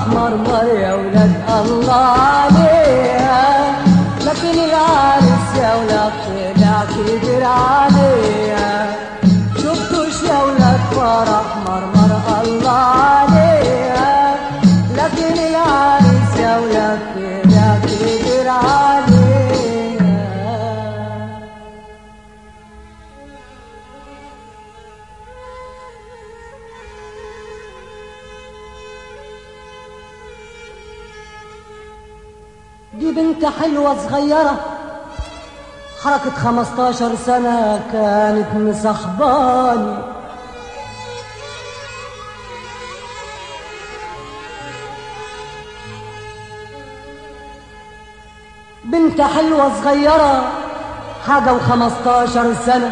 مرمر يا ولاد الله عليها لكن العريس يا ولاد طلع كبر عليها شفتوش يا ولاد فرح مرمر الله عليها لكن العريس يا ولاد طلع كبر عليها دي بنت حلوة صغيرة حركة خمستاشر سنة كانت مصاحباني بنت حلوة صغيرة حاجة وخمستاشر سنة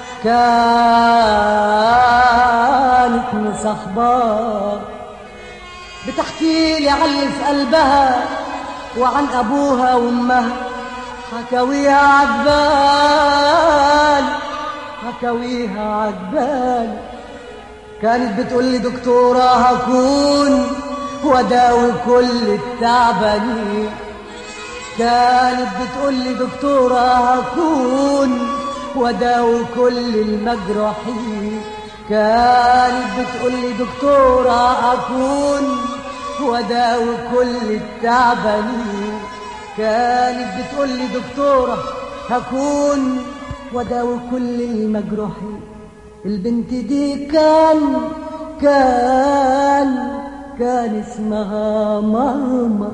كانت مصاحباني بتحكي لي عن اللي في قلبها وعن أبوها وأمها حكاويها عجبال حكاويها عجبال كانت بتقول لي دكتورة هكون وداوي كل التعبانين كانت بتقول لي دكتورة هكون وداوي كل المجروحين كانت بتقول لي دكتورة هكون وداوي كل التعبانين كانت بتقول لي دكتورة هكون وداوي كل المجروحين البنت دي كان كان كان اسمها مرمر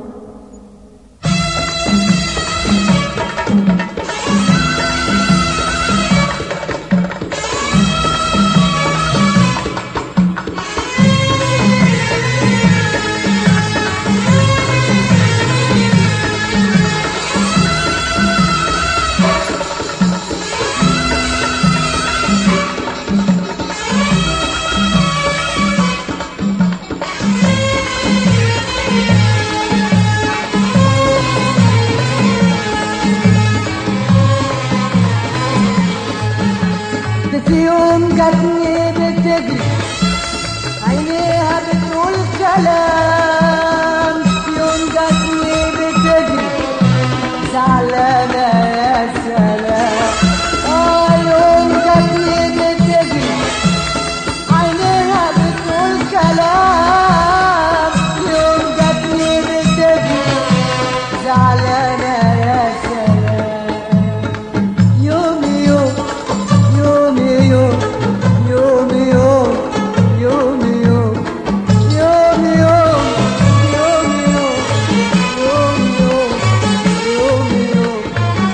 في يوم جاتني بتجري عينيها بتقول كلام في يوم جاتني بتجري زعلانة يا سلام اه يوم جاتني بتجري عينيها بتقول كلام يوم جاتني بتجري زعلانة يا سلام يوم يوم يوم يوم يوم يوم يوم يوم يوم يوم يوم يوم يوم يوم يوم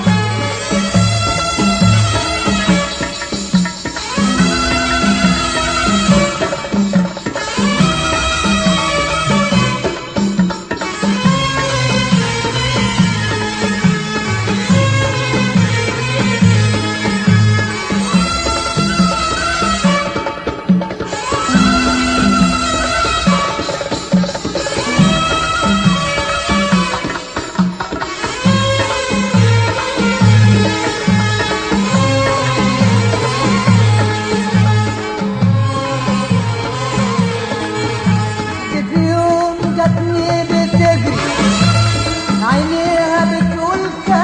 في يوم جاتني بتجري عينيها بتقول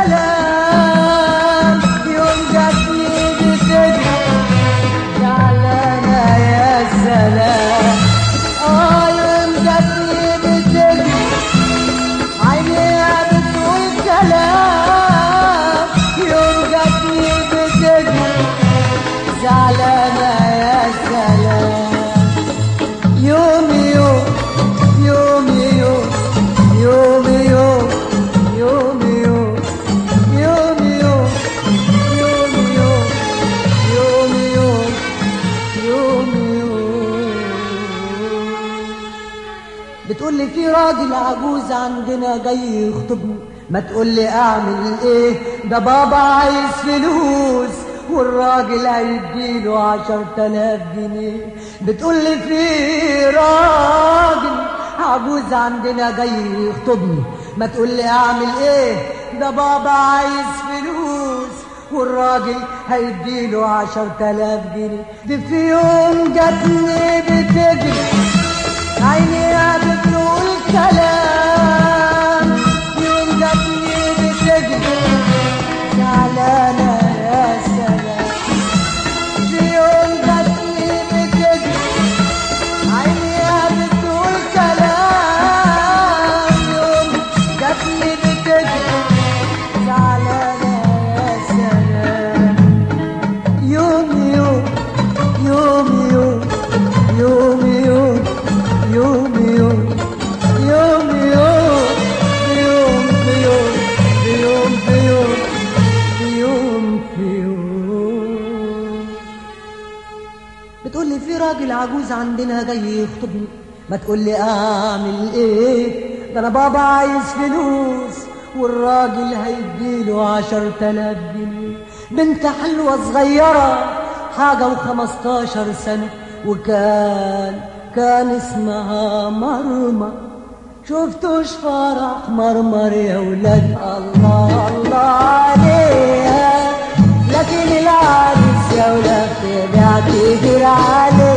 كلام يوم جاتني بتجري زعلانة يا سلام اه يوم جاتني بتجري عينيها بتقول كلام يوم جاتني بتجري زعلانة يا سلام يوم يوم يوم يوم يوم يوم يوم يوم يوم يوم يوم يوم يوم يوم يوم بتقول لي في راجل عجوز عندنا جاي يخطبني ما تقول لي اعمل ايه ده بابا عايز فلوس والراجل هيديله عشر تلاف جنيه بتقول لي في راجل عجوز عندنا جاي يخطبني ما تقول لي اعمل ايه ده بابا عايز فلوس والراجل هيديله عشر تلاف جنيه دي في يوم جاتني بتجري عينيها بتقول كلام راجل عجوز عندنا جاي يخطبني ما تقول لي اعمل ايه ده انا بابا عايز فلوس والراجل هيديله عشر تلاف جنيه بنت حلوة صغيرة حاجة وخمستاشر سنة وكان كان اسمها مرمر شفتوش فرح مرمر يا ولاد الله الله عليها لكن العريس يا ولاد طلع كتير عليه